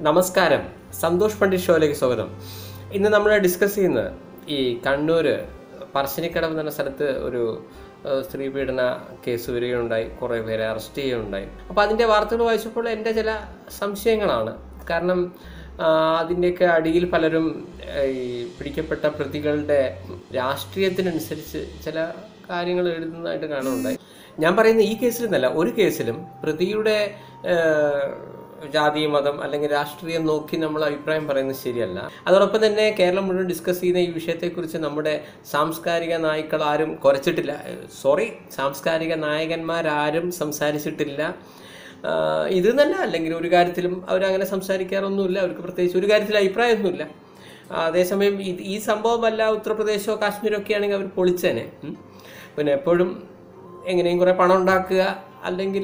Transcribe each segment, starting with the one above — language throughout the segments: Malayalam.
നമസ്കാരം സന്തോഷ് പണ്ഡിറ്റ് ഷോയിലേക്ക് സ്വാഗതം ഇന്ന് നമ്മൾ ഡിസ്കസ് ചെയ്യുന്നത് ഈ കണ്ണൂർ പറശ്ശിനിക്കടവ് എന്ന സ്ഥലത്ത് ഒരു ഏഹ്, സ്ത്രീ പീഡന കേസ് വരികയുണ്ടായി കുറേ പേരെ അറസ്റ്റ് ചെയ്യുകയുണ്ടായി അപ്പോൾ അതിൻ്റെ വാർത്തകൾ വായിച്ചപ്പോൾ എൻ്റെ ചില സംശയങ്ങളാണ് കാരണം ആ, അതിൻ്റെയൊക്കെ അടിയിൽ പലരും ഏഹ്, ഈ പിടിക്കപ്പെട്ട പ്രതികളുടെ രാഷ്ട്രീയത്തിനനുസരിച്ച് ചില കാര്യങ്ങൾ എഴുതുന്നതായിട്ട് കാണുന്നുണ്ടായി ഞാൻ പറയുന്ന ഈ കേസിൽ നിന്നല്ല ഒരു കേസിലും പ്രതിയുടെ ഏഹ്, ജാതി മതം അല്ലെങ്കിൽ രാഷ്ട്രീയം നോക്കി നമ്മൾ അഭിപ്രായം പറയുന്നത് ശരിയല്ല അതോടൊപ്പം തന്നെ കേരളം മുഴുവൻ ഡിസ്കസ് ചെയ്യുന്ന ഈ വിഷയത്തെക്കുറിച്ച് നമ്മുടെ സാംസ്കാരിക നായ്ക്കൾ ആരും കുറച്ചിട്ടില്ല സോറി സാംസ്കാരിക നായകന്മാരാരും സംസാരിച്ചിട്ടില്ല ആഹ് ഇത് തന്നെ അല്ലെങ്കിൽ ഒരു കാര്യത്തിലും അവരങ്ങനെ സംസാരിക്കാറൊന്നുമില്ല അവർക്ക് പ്രത്യേകിച്ച് ഒരു കാര്യത്തിൽ അഭിപ്രായമൊന്നുമില്ല അതേസമയം ഇത് ഈ സംഭവമല്ല ഉത്തർപ്രദേശോ കാശ്മീരോ ഒക്കെ ആണെങ്കിൽ അവർ പൊളിച്ചേനെ ഉം. പിന്നെ എപ്പോഴും എങ്ങനെയും കുറേ പണം ഉണ്ടാക്കുക അല്ലെങ്കിൽ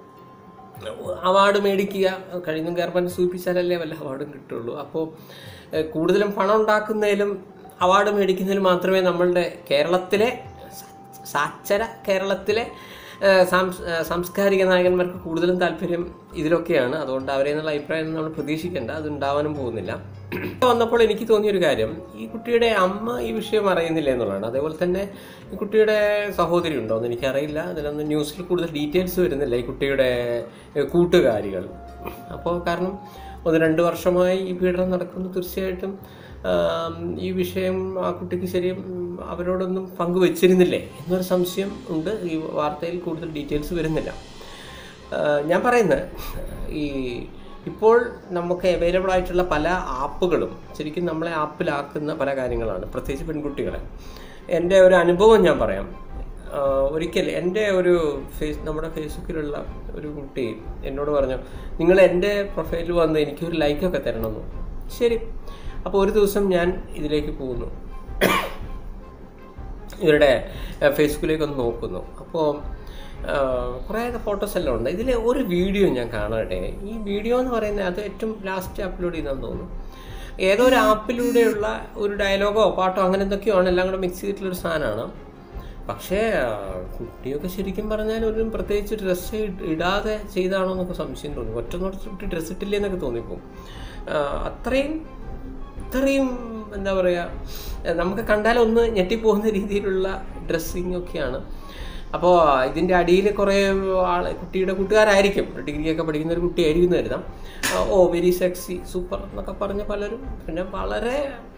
അവാർഡ് മേടിക്കുക കഴിയുന്ന ഗവൺമെൻറ് സൂചിപ്പിച്ചാലല്ലേ വല്ല അവാർഡും കിട്ടുള്ളൂ അപ്പോൾ ഏഹ്, കൂടുതലും പണം ഉണ്ടാക്കുന്നതിലും അവാർഡ് മേടിക്കുന്നതിലും മാത്രമേ നമ്മളുടെ കേരളത്തിലെ സ- സാക്ഷര കേരളത്തിലെ ഏഹ്, സാംസ്- ഏഹ്, സാംസ്കാരിക നായകന്മാർക്ക് കൂടുതലും താല്പര്യം ഇതിലൊക്കെയാണ് അതുകൊണ്ട് അവരെ എന്നുള്ള അഭിപ്രായം ഒന്നും നമ്മൾ പ്രതീക്ഷിക്കേണ്ട അത് ഉണ്ടാവാനും പോകുന്നില്ല ഇപ്പോൾ വന്നപ്പോൾ എനിക്ക് തോന്നിയൊരു കാര്യം ഈ കുട്ടിയുടെ അമ്മ ഈ വിഷയം അറിയുന്നില്ല എന്നുള്ളതാണ് അതേപോലെ തന്നെ ഈ കുട്ടിയുടെ സഹോദരി ഉണ്ടോ എന്ന് എനിക്കറിയില്ല അതിലൊന്നും ന്യൂസിൽ കൂടുതൽ ഡീറ്റെയിൽസ് വരുന്നില്ല ഈ കുട്ടിയുടെ ഏഹ്, കൂട്ടുകാരികൾ അപ്പോൾ കാരണം ഒന്ന് രണ്ട് വർഷമായി ഈ പീഡനം നടക്കുന്നു തീർച്ചയായിട്ടും ആം, ഈ വിഷയം ആ കുട്ടിക്ക് ശരിയും ഉം, അവരോടൊന്നും പങ്കുവച്ചിരുന്നില്ലേ എന്നൊരു സംശയം ഉണ്ട് ഈ വാർത്തയിൽ കൂടുതൽ ഡീറ്റെയിൽസ് വരുന്നില്ല ആഹ് ഞാൻ പറയുന്നത് ഈ ഇപ്പോൾ നമുക്ക് അവൈലബിൾ ആയിട്ടുള്ള പല ആപ്പുകളും ശരിക്കും നമ്മളെ ആപ്പിലാക്കുന്ന പല കാര്യങ്ങളാണ് പ്രത്യേകിച്ച് പെൺകുട്ടികളെ എൻ്റെ ഒരു അനുഭവം ഞാൻ പറയാം ആഹ് ഒരിക്കൽ എൻ്റെ ഒരു ഫേസ് നമ്മുടെ ഫേസ്ബുക്കിലുള്ള ഒരു കുട്ടി എന്നോട് പറഞ്ഞു നിങ്ങൾ എൻ്റെ പ്രൊഫൈലിൽ വന്ന് എനിക്കൊരു ലൈക്കൊക്കെ തരണമെന്നു ശരി അപ്പോൾ ഒരു ദിവസം ഞാൻ ഇതിലേക്ക് പോകുന്നു ഇവരുടെ ഏഹ്, ഫേസ്ബുക്കിലേക്ക് ഒന്ന് നോക്കുന്നു അപ്പോൾ കുറേ ഫോട്ടോസ് എല്ലാം ഉണ്ട് ഇതിൽ ഒരു വീഡിയോ ഞാൻ കാണട്ടെ ഈ വീഡിയോ എന്ന് പറയുന്നത് അത് ഏറ്റവും ലാസ്റ്റ് അപ്ലോഡ് ചെയ്തെന്ന് തോന്നുന്നു ഏതോ ഒരു ആപ്പിലൂടെയുള്ള ഒരു ഡയലോഗോ പാട്ടോ അങ്ങനെ എന്തൊക്കെയോ ആണ് എല്ലാം കൂടെ മിക്സ് ചെയ്തിട്ടുള്ളൊരു സാധനമാണ് പക്ഷേ ആ, കുട്ടിയൊക്കെ ശരിക്കും പറഞ്ഞാൽ ഒരു പ്രത്യേകിച്ച് ഡ്രസ്സ് ഇടാതെ ചെയ്താണോ എന്നൊക്കെ സംശയം തോന്നി ഒറ്റ കുട്ടി ഡ്രസ്സ് ഇട്ടില്ലേ എന്നൊക്കെ തോന്നിപ്പോവും ആ, അത്രയും ഇത്രയും എന്താ പറയുക നമുക്ക് കണ്ടാൽ ഒന്ന് ഞെട്ടിപ്പോകുന്ന രീതിയിലുള്ള ഡ്രസ്സിങ് ഒക്കെയാണ് അപ്പോൾ ഇതിൻ്റെ അടിയിൽ കുറേ ആൾ കുട്ടിയുടെ കൂട്ടുകാരായിരിക്കും ഡിഗ്രിയൊക്കെ പഠിക്കുന്ന ഒരു കുട്ടിയായിരിക്കും എന്ന് കരുതാം ആ, ഓ വെരി സെക്സി സൂപ്പർ എന്നൊക്കെ പറഞ്ഞ് പലരും പിന്നെ വളരെ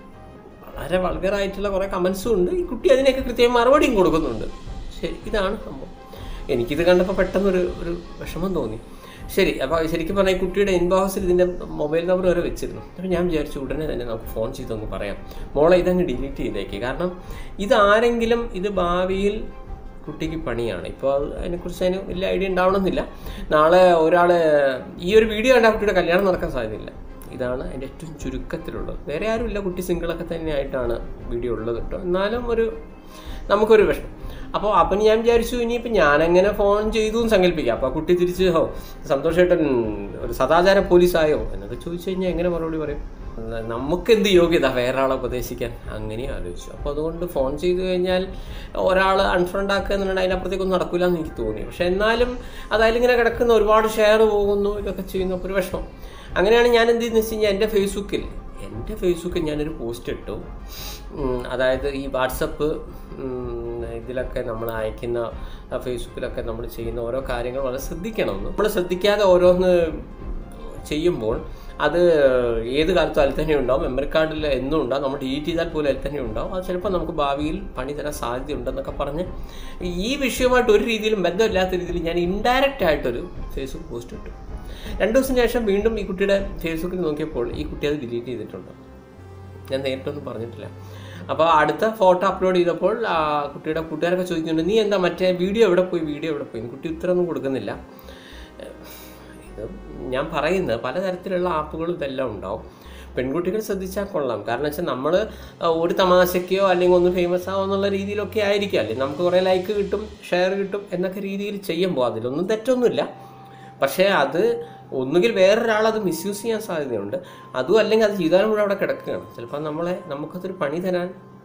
വളരെ വൾഗറായിട്ടുള്ള കുറേ കമൻസും ഉണ്ട് ഈ കുട്ടി അതിനൊക്കെ കൃത്യമായി മറുപടിയും കൊടുക്കുന്നുണ്ട് ശരി ഇതാണ് സംഭവം എനിക്കിത് കണ്ടപ്പോൾ പെട്ടെന്നൊരു ഒരു വിഷമം തോന്നി ശരി അപ്പോൾ ശരിക്കും പറഞ്ഞാൽ ഈ കുട്ടിയുടെ ഇൻബോക്സിൽ ഇതിൻ്റെ മൊബൈൽ നമ്പർ വരെ വെച്ചിരുന്നു അപ്പോൾ ഞാൻ വിചാരിച്ചു ഉടനെ തന്നെ നമുക്ക് ഫോൺ ചെയ്തൊന്ന് പറയാം മോളെ ഇതങ്ങ് ഡിലീറ്റ് ചെയ്തേക്ക് കാരണം ഇതാരെങ്കിലും ഇത് ഭാവിയിൽ കുട്ടിക്ക് പണിയാണ് ഇപ്പോൾ അത് അതിനെക്കുറിച്ച് അതിന് വലിയ ഐഡിയ ഉണ്ടാവണമെന്നില്ല നാളെ ഒരാൾ ഈ ഒരു വീഡിയോ കണ്ടാൽ കുട്ടിയുടെ കല്യാണം നടക്കാൻ സാധ്യതയില്ല ഇതാണ് എൻ്റെ ഏറ്റവും ചുരുക്കത്തിലുള്ളത് വേറെ ആരുമില്ല കുട്ടി സിംഗിളൊക്കെ തന്നെയായിട്ടാണ് വീഡിയോ ഉള്ളത് കേട്ടോ എന്നാലും ഒരു നമുക്കൊരു വിഷമം അപ്പോൾ അപ്പം ഞാൻ വിചാരിച്ചു ഇനിയിപ്പോൾ ഞാനെങ്ങനെ ഫോൺ ചെയ്തു എന്ന് സങ്കല്പിക്കാം അപ്പോൾ ആ കുട്ടി തിരിച്ച് ഹോ സന്തോഷേട്ടൻ ഒരു സദാചാര പോലീസായോ എന്നൊക്കെ ചോദിച്ചു കഴിഞ്ഞാൽ എങ്ങനെ മറുപടി പറയും നമുക്ക് എന്ത് യോഗ്യത വേറെ ആളെ ഉപദേശിക്കാൻ അങ്ങനെ ആലോചിച്ചു അപ്പോൾ അതുകൊണ്ട് ഫോൺ ചെയ്തു കഴിഞ്ഞാൽ ഒരാൾ അൺഫ്രണ്ട് ആക്കുക എന്നുണ്ടെങ്കിൽ അതിനപ്പുറത്തേക്കൊന്നും നടക്കില്ല എന്ന് എനിക്ക് തോന്നി പക്ഷെ എന്നാലും അതായാലിങ്ങനെ കിടക്കുന്ന ഒരുപാട് ഷെയർ പോകുന്നു ഇതൊക്കെ ചെയ്യുന്നു അപ്പോൾ ഒരു വിഷമം അങ്ങനെയാണ് ഞാൻ എന്ത് ചെയ്യുന്നത് വെച്ച് കഴിഞ്ഞാൽ എൻ്റെ ഫേസ്ബുക്കിൽ എൻ്റെ ഫേസ്ബുക്കിൽ ഞാനൊരു പോസ്റ്റ് ഇട്ടു ഉം, അതായത് ഈ വാട്സപ്പ് ഉം, ഇതിലൊക്കെ നമ്മൾ അയക്കുന്ന ആ, ഫേസ്ബുക്കിലൊക്കെ നമ്മൾ ചെയ്യുന്ന ഓരോ കാര്യങ്ങൾ വളരെ ശ്രദ്ധിക്കണം നമ്മൾ ശ്രദ്ധിക്കാതെ ഓരോന്ന് ചെയ്യുമ്പോൾ അത് ഏത് കാലത്തും അതിൽ തന്നെ ഉണ്ടാവും മെമ്മറി കാർഡിൽ എന്നും ഉണ്ടാവും നമ്മൾ ഡിലീറ്റ് ചെയ്താൽ പോലും അതിൽ തന്നെ ഉണ്ടാവും അത് ചിലപ്പോൾ നമുക്ക് ഭാവിയിൽ പണി തരാൻ സാധ്യതയുണ്ടെന്നൊക്കെ പറഞ്ഞ് ഈ വിഷയമായിട്ട് ഒരു രീതിയിലും ബന്ധമില്ലാത്ത രീതിയിൽ ഞാൻ ഇൻഡയറക്റ്റ് ആയിട്ടൊരു ഫേസ്ബുക്ക് പോസ്റ്റ് ഇട്ടു രണ്ട് ദിവസം ശേഷം വീണ്ടും ഈ കുട്ടിയുടെ ഫേസ്ബുക്കിൽ നോക്കിയപ്പോൾ ഈ കുട്ടി അത് ഡിലീറ്റ് ചെയ്തിട്ടുണ്ട് ഞാൻ നേരിട്ടൊന്നും പറഞ്ഞിട്ടില്ല അപ്പോൾ അടുത്ത ഫോട്ടോ അപ്ലോഡ് ചെയ്തപ്പോൾ ആ കുട്ടിയുടെ കൂട്ടുകാരൊക്കെ ചോദിക്കുന്നുണ്ട് നീ എന്താ മറ്റേ വീഡിയോ എവിടെ പോയി വീഡിയോ എവിടെ പോയി കുട്ടി ഉത്തരമൊന്നും കൊടുക്കുന്നില്ല ഇത് ഞാൻ പറയുന്നത് പലതരത്തിലുള്ള ആപ്പുകളും ഇതെല്ലാം ഉണ്ടാവും പെൺകുട്ടികൾ ശ്രദ്ധിച്ചാൽ കൊള്ളാം കാരണം വെച്ചാൽ നമ്മൾ ഒരു തമാശയ്ക്കോ അല്ലെങ്കിൽ ഒന്ന് ഫേമസ് ആവോ എന്നുള്ള രീതിയിലൊക്കെ ആയിരിക്കും അല്ലെങ്കിൽ നമുക്ക് കുറേ ലൈക്ക് കിട്ടും ഷെയർ കിട്ടും എന്നൊക്കെ രീതിയിൽ ചെയ്യുമ്പോൾ അതിലൊന്നും തെറ്റൊന്നുമില്ല പക്ഷേ അത് ഒന്നുകിൽ വേറൊരാൾ അത് മിസ്യൂസ് ചെയ്യാൻ സാധ്യതയുണ്ട് അതും അല്ലെങ്കിൽ അത് ചെയ്താലും കൂടെ അവിടെ കിടക്കുകയാണ് ചിലപ്പോൾ നമ്മളെ നമുക്കതൊരു പണി തരാൻ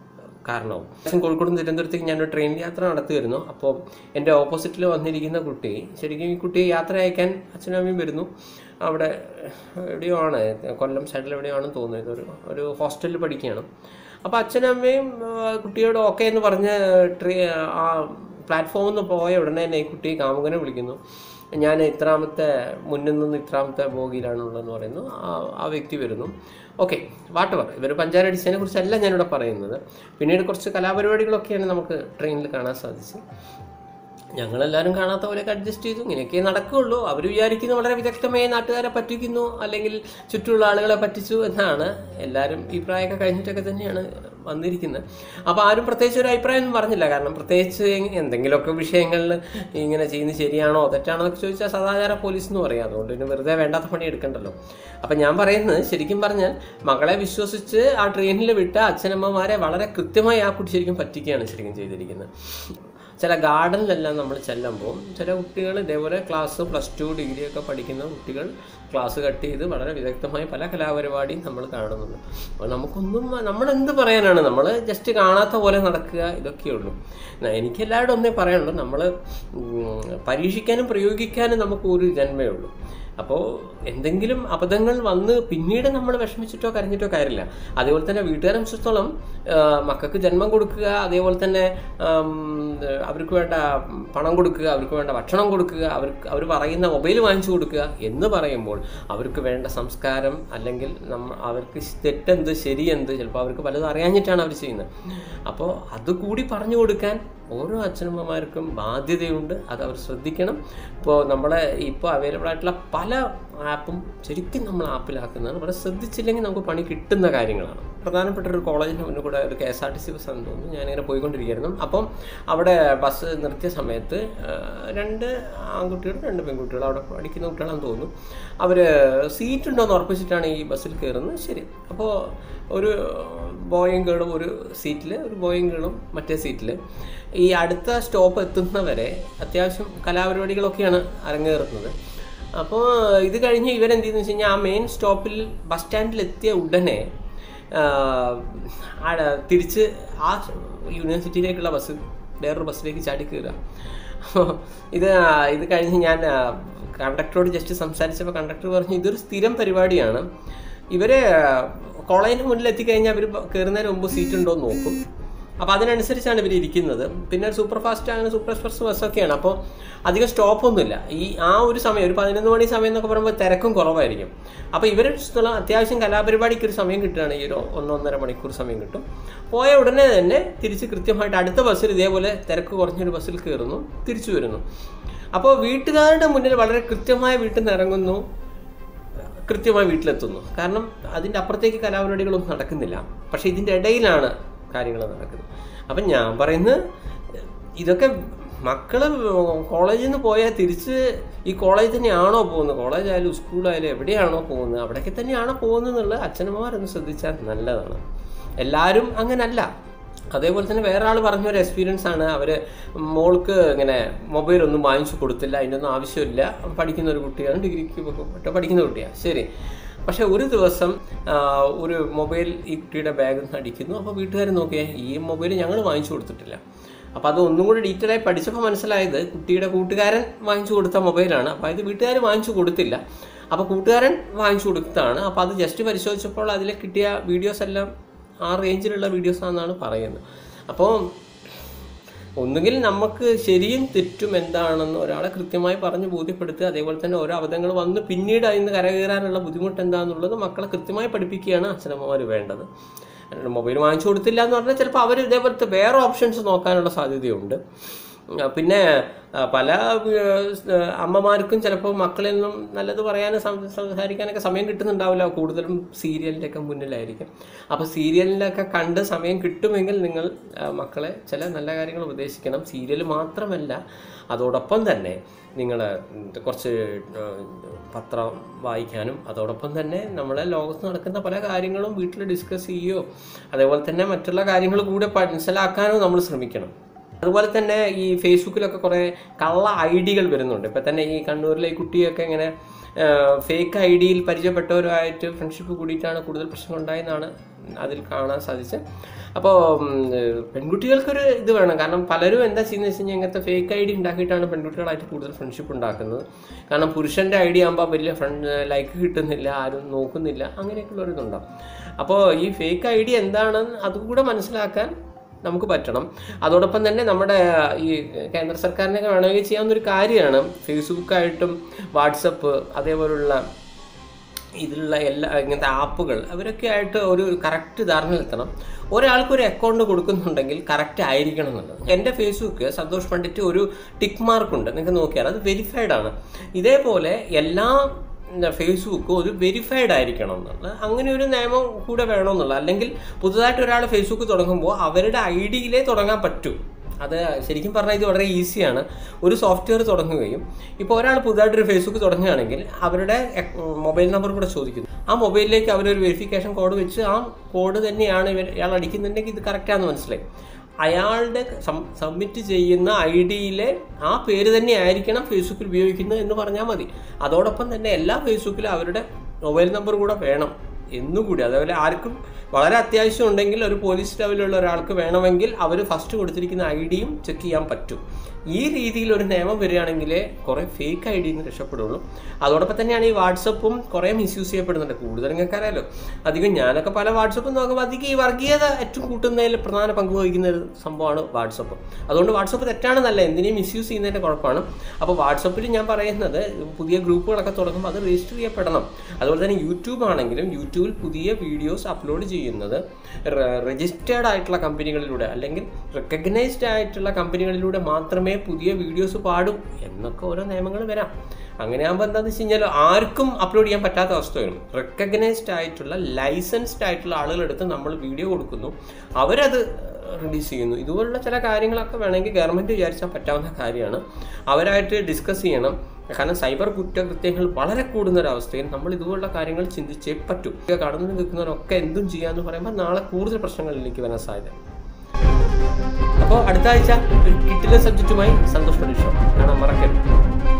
കാരണവും ശേഷം കോഴിക്കോട് നിന്ന് തിരുവനന്തപുരത്തേക്ക് ഞാനൊരു ട്രെയിൻ യാത്ര നടത്തുമായിരുന്നു അപ്പോൾ എൻ്റെ ഓപ്പോസിറ്റിൽ വന്നിരിക്കുന്ന കുട്ടി ശരിക്കും ഈ കുട്ടിയെ യാത്ര അയക്കാൻ അച്ഛനും അമ്മയും വരുന്നു അവിടെ എവിടെയോ ആണ് കൊല്ലം സൈഡിൽ എവിടെയോ ആണെന്ന് തോന്നുന്നു ഇതൊരു ഒരു ഹോസ്റ്റലിൽ പഠിക്കുകയാണ് അപ്പോൾ അച്ഛനും അമ്മയും ആ, കുട്ടിയോട് ഓക്കെ എന്ന് പറഞ്ഞ് ട്രെ ആ പ്ലാറ്റ്ഫോമിൽ നിന്ന് പോയ ഉടനെ തന്നെ ഈ കുട്ടി കാമുകനെ വിളിക്കുന്നു ഞാൻ ഇത്രാമത്തെ മുന്നിൽ നിന്ന് ഇത്രാമത്തെ ബോഗിയിലാണുള്ളതെന്ന് പറയുന്നു ആ ആ വ്യക്തി വരുന്നു ഓക്കെ വാട്ടവർ ഇവർ പഞ്ചാരടിച്ചതിനെ കുറിച്ചല്ല ഞാനിവിടെ പറയുന്നത് പിന്നീട് കുറച്ച് കലാപരിപാടികളൊക്കെയാണ് നമുക്ക് ട്രെയിനിൽ കാണാൻ സാധിച്ചത് ഞങ്ങളെല്ലാവരും കാണാത്ത പോലെയൊക്കെ അഡ്ജസ്റ്റ് ചെയ്തു ഇങ്ങനെയൊക്കെ നടക്കുകയുള്ളൂ അവർ വിചാരിക്കുന്നു വളരെ വിദഗ്ധമായി നാട്ടുകാരെ പറ്റിക്കുന്നു അല്ലെങ്കിൽ ചുറ്റുമുള്ള ആളുകളെ പറ്റിച്ചു എന്നാണ് എല്ലാവരും ഈ പ്രായമൊക്കെ കഴിഞ്ഞിട്ടൊക്കെ തന്നെയാണ് വന്നിരിക്കുന്നത് അപ്പോൾ ആരും പ്രത്യേകിച്ച് ഒരു അഭിപ്രായം ഒന്നും പറഞ്ഞില്ല കാരണം പ്രത്യേകിച്ച് എന്തെങ്കിലുമൊക്കെ വിഷയങ്ങളിൽ ഇങ്ങനെ ചെയ്യുന്നത് ശരിയാണോ തെറ്റാണോ എന്നൊക്കെ ചോദിച്ചാൽ സദാചാര പോലീസ് എന്ന് പറയാം അതുകൊണ്ട് പിന്നെ വെറുതെ വേണ്ടാത്ത പണി എടുക്കണ്ടല്ലോ അപ്പം ഞാൻ പറയുന്നത് ശരിക്കും പറഞ്ഞാൽ മകളെ വിശ്വസിച്ച് ആ ട്രെയിനിൽ വിട്ട അച്ഛനമ്മമാരെ വളരെ കൃത്യമായി ആ കുട്ടി ശരിക്കും പറ്റിക്കുകയാണ് ശരിക്കും ചെയ്തിരിക്കുന്നത് ചില ഗാർഡനിലെല്ലാം നമ്മൾ ചെല്ലുമ്പോൾ ചില കുട്ടികൾ ഇതേപോലെ ക്ലാസ് പ്ലസ് ടു ഡിഗ്രി ഒക്കെ പഠിക്കുന്ന കുട്ടികൾ ക്ലാസ് കട്ട് ചെയ്ത് വളരെ വിദഗ്ധമായ പല കലാപരിപാടിയും നമ്മൾ കാണുന്നുണ്ട് അപ്പോൾ നമുക്കൊന്നും നമ്മൾ എന്ത് പറയാനാണ് നമ്മൾ ജസ്റ്റ് കാണാത്ത പോലെ നടക്കുക ഇതൊക്കെയുള്ളൂ ന- എനിക്ക് എല്ലാവരോടും ഒന്നേ പറയാനുള്ളൂ നമ്മൾ പരീക്ഷിക്കാനും പ്രയോഗിക്കാനും നമുക്ക് ഒരു ജന്മേ ഉള്ളൂ അപ്പോൾ എന്തെങ്കിലും അബദ്ധങ്ങൾ വന്ന് പിന്നീട് നമ്മൾ വിഷമിച്ചിട്ടോ കരഞ്ഞിട്ടോ കാര്യമില്ല അതേപോലെ തന്നെ വീട്ടുകാരെ സംബന്ധിച്ചിടത്തോളം ആ, മക്കൾക്ക് ജന്മം കൊടുക്കുക അതേപോലെ തന്നെ ആം, അവർക്ക് വേണ്ട പണം കൊടുക്കുക അവർക്ക് വേണ്ട ഭക്ഷണം കൊടുക്കുക അവർക്ക് അവർ പറയുന്ന മൊബൈൽ വാങ്ങിച്ചു കൊടുക്കുക എന്ന് പറയുമ്പോൾ അവർക്ക് വേണ്ട സംസ്കാരം അല്ലെങ്കിൽ നമ്മ അവർക്ക് തെറ്റെന്ത് ശരിയെന്ത് ചിലപ്പോൾ അവർക്ക് പലതും അറിയാഞ്ഞിട്ടാണ് അവർ ചെയ്യുന്നത് അപ്പോൾ അതുകൂടി പറഞ്ഞു കൊടുക്കാൻ ഓരോ അച്ഛനമ്മമാർക്കും ബാധ്യതയുണ്ട് അത് അവർ ശ്രദ്ധിക്കണം ഇപ്പോൾ നമ്മളെ ഇപ്പോൾ അവൈലബിൾ ആയിട്ടുള്ള പല ആപ്പും ശരിക്കും നമ്മൾ ആപ്പിലാക്കുന്നതാണ് വളരെ ശ്രദ്ധിച്ചില്ലെങ്കിൽ നമുക്ക് പണി കിട്ടുന്ന കാര്യങ്ങളാണ് പ്രധാനപ്പെട്ട ഒരു കോളേജിന് മുന്നിൽ കൂടെ ഒരു K S R T C bus ആണെന്ന് തോന്നുന്നു ഞാനിങ്ങനെ പോയിക്കൊണ്ടിരിക്കുകയായിരുന്നു അപ്പം അവിടെ ബസ് നിർത്തിയ സമയത്ത് ആ, രണ്ട് ആൺകുട്ടികളും രണ്ട് പെൺകുട്ടികളും അവിടെ പഠിക്കുന്ന കുട്ടികളാണെന്ന് തോന്നുന്നു അവർ സീറ്റ് ഉണ്ടോ എന്ന് ഉറപ്പിച്ചിട്ടാണ് ഈ ബസ്സിൽ കയറുന്നത് ശരി അപ്പോൾ ഒരു ബോയും ഗേളും ഒരു സീറ്റിൽ ഒരു ബോയും ഗേളും മറ്റേ സീറ്റിൽ ഈ അടുത്ത സ്റ്റോപ്പ് എത്തുന്നവരെ അത്യാവശ്യം കലാപരിപാടികളൊക്കെയാണ് അരങ്ങേറുന്നത് അപ്പോൾ ഇത് കഴിഞ്ഞ് ഇവരെന്ത് ചെയ്യുന്നു വെച്ച് കഴിഞ്ഞാൽ ആ മെയിൻ സ്റ്റോപ്പിൽ ബസ് സ്റ്റാൻഡിൽ എത്തിയ ഉടനെ ആ, ആടെ തിരിച്ച് ആ യൂണിവേഴ്സിറ്റിയിലേക്കുള്ള ബസ് വേറൊരു ബസ്സിലേക്ക് ചാടി കയറുക അപ്പോൾ ഇത് ഇത് കഴിഞ്ഞ് ഞാൻ കണ്ടക്ടറോട് ജസ്റ്റ് സംസാരിച്ചപ്പോൾ കണ്ടക്ടർ പറഞ്ഞു ഇതൊരു സ്ഥിരം പരിപാടിയാണ് ഇവർ കോളേജിന് മുന്നിൽ എത്തിക്കഴിഞ്ഞാൽ അവർ കയറുന്നതിന് മുമ്പ് സീറ്റ് ഉണ്ടോ എന്ന് നോക്കും അപ്പോൾ അതിനനുസരിച്ചാണ് ഇവർ ഇരിക്കുന്നത് പിന്നെ സൂപ്പർ ഫാസ്റ്റ് അങ്ങനെ സൂപ്പർ എക്സ്പ്രസ് ബസ്സൊക്കെയാണ് അപ്പോൾ അധികം സ്റ്റോപ്പൊന്നുമില്ല ഈ ആ ഒരു സമയം ഒരു പതിനൊന്ന് മണി സമയം എന്നൊക്കെ പറയുമ്പോൾ തിരക്കും കുറവായിരിക്കും അപ്പോൾ ഇവരുടെ സ്ഥലം അത്യാവശ്യം കലാപരിപാടിക്ക് ഒരു സമയം കിട്ടുകയാണ് ഈ ഒരു ഒന്നൊന്നര മണിക്കൂർ സമയം കിട്ടും പോയ ഉടനെ തന്നെ തിരിച്ച് കൃത്യമായിട്ട് അടുത്ത ബസ്സിൽ ഇതേപോലെ തിരക്ക് കുറഞ്ഞൊരു ബസ്സിൽ കയറുന്നു തിരിച്ചു വരുന്നു അപ്പോൾ വീട്ടുകാരുടെ മുന്നിൽ വളരെ കൃത്യമായ വീട്ടിൽ നിന്ന് ഇറങ്ങുന്നു കൃത്യമായി വീട്ടിലെത്തുന്നു കാരണം അതിൻ്റെ അപ്പുറത്തേക്ക് കലാപരിപാടികളൊന്നും നടക്കുന്നില്ല പക്ഷേ ഇതിൻ്റെ ഇടയിലാണ് കാര്യങ്ങൾ നടക്കുന്നത് അപ്പം ഞാൻ പറയുന്നത് ഇതൊക്കെ മക്കൾ കോളേജിൽ നിന്ന് പോയാൽ തിരിച്ച് ഈ കോളേജ് തന്നെയാണോ പോകുന്നത് കോളേജായാലും സ്കൂളായാലും എവിടെയാണോ പോകുന്നത് അവിടേക്ക് തന്നെയാണോ പോകുന്നത് എന്നുള്ളത് അച്ഛനമ്മമാരൊന്ന് ശ്രദ്ധിച്ചാൽ നല്ലതാണ് എല്ലാവരും അങ്ങനല്ല അതേപോലെ തന്നെ വേറെ ആൾ പറഞ്ഞ ഒരു എക്സ്പീരിയൻസ് ആണ് അവർ മോൾക്ക് ഇങ്ങനെ മൊബൈൽ ഒന്നും വാങ്ങിച്ചു കൊടുത്തില്ല അതിൻ്റെ ഒന്നും ആവശ്യമില്ല പഠിക്കുന്ന ഒരു കുട്ടിയാണ് ഡിഗ്രിക്ക് പോ- പഠിക്കുന്ന കുട്ടിയാണ് ശരി പക്ഷേ ഒരു ദിവസം ആ, ഒരു മൊബൈൽ ഈ കുട്ടിയുടെ ബാഗിൽ നിന്ന് അടിക്കുന്നു അപ്പോൾ വീട്ടുകാർ നോക്കിയേ ഈ മൊബൈൽ ഞങ്ങൾ വാങ്ങിച്ചു കൊടുത്തിട്ടില്ല അപ്പോൾ അത് ഒന്നും കൂടി ഡീറ്റെയിൽ ആയി പഠിച്ചപ്പോൾ മനസ്സിലായത് കുട്ടിയുടെ കൂട്ടുകാരൻ വാങ്ങിച്ചു കൊടുത്ത മൊബൈലാണ് അപ്പോൾ ഇത് വീട്ടുകാർ വാങ്ങിച്ചു കൊടുത്തില്ല അപ്പോൾ കൂട്ടുകാരൻ വാങ്ങിച്ചു കൊടുത്തതാണ് അപ്പോൾ അത് ജസ്റ്റ് പരിശോധിച്ചപ്പോൾ അതിൽ കിട്ടിയ വീഡിയോസ് എല്ലാം ആ റേഞ്ചിലുള്ള വീഡിയോസ് ആണെന്നാണ് പറയുന്നത് അപ്പോൾ ഒന്നുകിൽ നമുക്ക് ശരിയും തെറ്റും എന്താണെന്ന് ഒരാളെ കൃത്യമായി പറഞ്ഞ് ബോധ്യപ്പെടുത്തുക അതേപോലെ തന്നെ ഓരോ അബദ്ധങ്ങൾ വന്ന് പിന്നീട് അതിൽ നിന്ന് കരകയറാനുള്ള ബുദ്ധിമുട്ട് എന്താണെന്നുള്ളത് മക്കളെ കൃത്യമായി പഠിപ്പിക്കുകയാണ് അച്ഛനമ്മമാർ വേണ്ടത് അല്ലാണ്ട് മൊബൈൽ വാങ്ങിച്ചു കൊടുത്തില്ല എന്ന് പറഞ്ഞാൽ ചിലപ്പോൾ അവർ ഇതേപോലത്തെ വേറെ ഓപ്ഷൻസ് നോക്കാനുള്ള സാധ്യതയുണ്ട് ആ, പിന്നെ ആ, പല ആ, അമ്മമാർക്കും ചിലപ്പോൾ മക്കളിൽ നിന്നും നല്ലത് പറയാനും സം- സംസാരിക്കാനൊക്കെ സമയം കിട്ടുന്നുണ്ടാവില്ല കൂടുതലും സീരിയലിൻ്റെ ഒക്കെ മുന്നിലായിരിക്കും അപ്പോൾ സീരിയലിലൊക്കെ കണ്ട് സമയം കിട്ടുമെങ്കിൽ നിങ്ങൾ ആ, മക്കളെ ചില നല്ല കാര്യങ്ങൾ ഉപദേശിക്കണം സീരിയൽ മാത്രമല്ല അതോടൊപ്പം തന്നെ നിങ്ങൾ കുറച്ച് ആ, പത്രം വായിക്കാനും അതോടൊപ്പം തന്നെ നമ്മളെ ലോകത്ത് നടക്കുന്ന പല കാര്യങ്ങളും വീട്ടിൽ ഡിസ്കസ് ചെയ്യുകയോ അതേപോലെ തന്നെ മറ്റുള്ള കാര്യങ്ങൾ കൂടെ മനസ്സിലാക്കാനോ നമ്മൾ ശ്രമിക്കണം അതുപോലെ തന്നെ ഈ ഫേസ്ബുക്കിലൊക്കെ കുറേ കള്ള ഐ ഡികൾ വരുന്നുണ്ട് ഇപ്പം തന്നെ ഈ കണ്ണൂരിലെ ഈ കുട്ടിയൊക്കെ ഇങ്ങനെ ഫേക്ക് ഐ ഡിയിൽ പരിചയപ്പെട്ടവരുമായിട്ട് ഫ്രണ്ട്ഷിപ്പ് കൂടിയിട്ടാണ് കൂടുതൽ പ്രശ്നം ഉണ്ടായെന്നാണ് അതിൽ കാണാൻ സാധിച്ചത് അപ്പോൾ പെൺകുട്ടികൾക്കൊരു ഇത് വേണം കാരണം പലരും എന്താ ചെയ്യുന്നത് വെച്ച് കഴിഞ്ഞാൽ ഇങ്ങനത്തെ ഫേക്ക് ഐ ഡി ഉണ്ടാക്കിയിട്ടാണ് പെൺകുട്ടികളായിട്ട് കൂടുതൽ ഫ്രണ്ട്ഷിപ്പ് ഉണ്ടാക്കുന്നത് കാരണം പുരുഷൻ്റെ ഐ ഡി ആകുമ്പോൾ വലിയ ഫ്രണ്ട് ലൈക്ക് കിട്ടുന്നില്ല ആരും നോക്കുന്നില്ല അങ്ങനെയൊക്കെയുള്ള ഒരു ഇതുണ്ടാവും അപ്പോൾ ഈ ഫേക്ക് ഐ ഡി എന്താണെന്ന് അതുകൂടെ മനസ്സിലാക്കാൻ നമുക്ക് പറ്റണം അതോടൊപ്പം തന്നെ നമ്മുടെ ഈ കേന്ദ്ര സർക്കാരിനൊക്കെ വേണമെങ്കിൽ ചെയ്യാവുന്ന ഒരു കാര്യമാണ് ഫേസ്ബുക്കായിട്ടും വാട്സപ്പ് അതേപോലുള്ള ഇതിലുള്ള എല്ലാ ഇങ്ങനത്തെ ആപ്പുകൾ അവരൊക്കെ ആയിട്ട് ഒരു കറക്റ്റ് ധാരണയിലെത്തണം ഒരാൾക്ക് ഒരു അക്കൗണ്ട് കൊടുക്കുന്നുണ്ടെങ്കിൽ കറക്റ്റ് ആയിരിക്കണം എന്നുള്ളത് എൻ്റെ ഫേസ്ബുക്ക് സന്തോഷ് പണ്ഡിറ്റ് ഒരു ടിക്ക് മാർക്ക് ഉണ്ട് നിങ്ങൾക്ക് നോക്കിയാൽ അത് വെരിഫൈഡ് ആണ് ഇതേപോലെ എല്ലാ ഫേസ്ബുക്ക് ഒരു വെരിഫൈഡ് ആയിരിക്കണം എന്നുള്ളത് അങ്ങനെ ഒരു നിയമം കൂടെ വേണമെന്നുള്ളത് അല്ലെങ്കിൽ പുതുതായിട്ട് ഒരാൾ ഫേസ്ബുക്ക് തുടങ്ങുമ്പോൾ അവരുടെ ഐ ഡിയിലേ തുടങ്ങാൻ പറ്റൂ അത് ശരിക്കും പറഞ്ഞാൽ ഇത് വളരെ ഈസിയാണ് ഒരു സോഫ്റ്റ്വെയർ തുടങ്ങുകയും ഇപ്പോൾ ഒരാൾ പുതുതായിട്ടൊരു ഫേസ്ബുക്ക് തുടങ്ങുകയാണെങ്കിൽ അവരുടെ മൊബൈൽ നമ്പർ കൂടെ ചോദിക്കുന്നു ആ മൊബൈലിലേക്ക് അവരൊരു വെരിഫിക്കേഷൻ കോഡ് വെച്ച് ആ കോഡ് തന്നെയാണ് ഇവർ ഇയാൾ അടിക്കുന്നുണ്ടെങ്കിൽ ഇത് കറക്റ്റാണെന്ന് മനസ്സിലായി അയാളുടെ സബ്മിറ്റ് ചെയ്യുന്ന ഐ ഡിയിലെ ആ പേര് തന്നെ ആയിരിക്കണം ഫേസ്ബുക്കിൽ ഉപയോഗിക്കുന്നത് എന്ന് പറഞ്ഞാൽ മതി അതോടൊപ്പം തന്നെ എല്ലാ ഫേസ്ബുക്കിലും അവരുടെ മൊബൈൽ നമ്പർ കൂടെ വേണം എന്നുകൂടി അതേപോലെ ആർക്കും വളരെ അത്യാവശ്യം ഉണ്ടെങ്കിൽ ഒരു പോലീസ് ലെവലിലുള്ള ഒരാൾക്ക് വേണമെങ്കിൽ അവർ ഫസ്റ്റ് കൊടുത്തിരിക്കുന്ന ഐ ഡിയും ചെക്ക് ചെയ്യാൻ പറ്റും ഈ രീതിയിൽ ഒരു നിയമം വരികയാണെങ്കിൽ കുറേ ഫേക്ക് ഐ ഡിന്ന് രക്ഷപ്പെടുള്ളൂ അതോടൊപ്പം തന്നെയാണ് ഈ വാട്സപ്പും കുറേ മിസ്യൂസ് ചെയ്യപ്പെടുന്നുണ്ട് കൂടുതൽ നിങ്ങൾക്ക് അറിയാലോ അധികം ഞാനൊക്കെ പല വാട്സപ്പും നോക്കുമ്പോൾ അധികം ഈ വർഗീയത ഏറ്റവും കൂട്ടുന്നതിൽ പ്രധാന പങ്ക് വഹിക്കുന്ന ഒരു സംഭവമാണ് വാട്സപ്പ് അതുകൊണ്ട് വാട്സപ്പ് തെറ്റാണെന്നല്ല എന്തിനേയും മിസ്യൂസ് ചെയ്യുന്നതിൻ്റെ കുഴപ്പമാണ് അപ്പോൾ വാട്സപ്പിൽ ഞാൻ പറയുന്നത് പുതിയ ഗ്രൂപ്പുകളൊക്കെ തുടങ്ങുമ്പോൾ അത് രജിസ്റ്റർ ചെയ്യപ്പെടണം അതുപോലെ തന്നെ യൂട്യൂബ് ആണെങ്കിലും യൂട്യൂബിൽ പുതിയ വീഡിയോസ് അപ്ലോഡ് ചെയ്യുന്നത് രജിസ്റ്റേർഡ് ആയിട്ടുള്ള കമ്പനികളിലൂടെ അല്ലെങ്കിൽ റെക്കഗ്നൈസ്ഡ് ആയിട്ടുള്ള കമ്പനികളിലൂടെ മാത്രമേ പുതിയ വീഡിയോസ് പാടും എന്നൊക്കെ ഓരോ നിയമങ്ങൾ വരാം അങ്ങനെ ആകുമ്പോൾ എന്താണെന്ന് വെച്ച് കഴിഞ്ഞാൽ ആർക്കും അപ്ലോഡ് ചെയ്യാൻ പറ്റാത്ത അവസ്ഥ വരും റെക്കഗ്നൈസ്ഡ് ആയിട്ടുള്ള ലൈസൻസ്ഡ് ആയിട്ടുള്ള ആളുകളെടുത്ത് നമ്മൾ വീഡിയോ കൊടുക്കുന്നു അവരത് റിലീസ് ചെയ്യുന്നു ഇതുപോലുള്ള ചില കാര്യങ്ങളൊക്കെ വേണമെങ്കിൽ ഗവൺമെൻറ് വിചാരിച്ചാൽ പറ്റാവുന്ന കാര്യമാണ് അവരായിട്ട് ഡിസ്കസ് ചെയ്യണം കാരണം സൈബർ കുറ്റകൃത്യങ്ങൾ വളരെ കൂടുന്ന ഒരവസ്ഥയിൽ നമ്മൾ ഇതുപോലുള്ള കാര്യങ്ങൾ ചിന്തിച്ചേ പറ്റൂ കടന്നു നിൽക്കുന്നവരൊക്കെ എന്തും ചെയ്യാന്ന് പറയുമ്പോൾ നാളെ കൂടുതൽ പ്രശ്നങ്ങളിലേക്ക് വരാൻ സാധ്യത അപ്പോൾ അടുത്ത ആഴ്ച ഒരു കിട്ടിലെ സബ്ജക്റ്റുമായി സന്തോഷ കാണാൻ മറക്കരുത്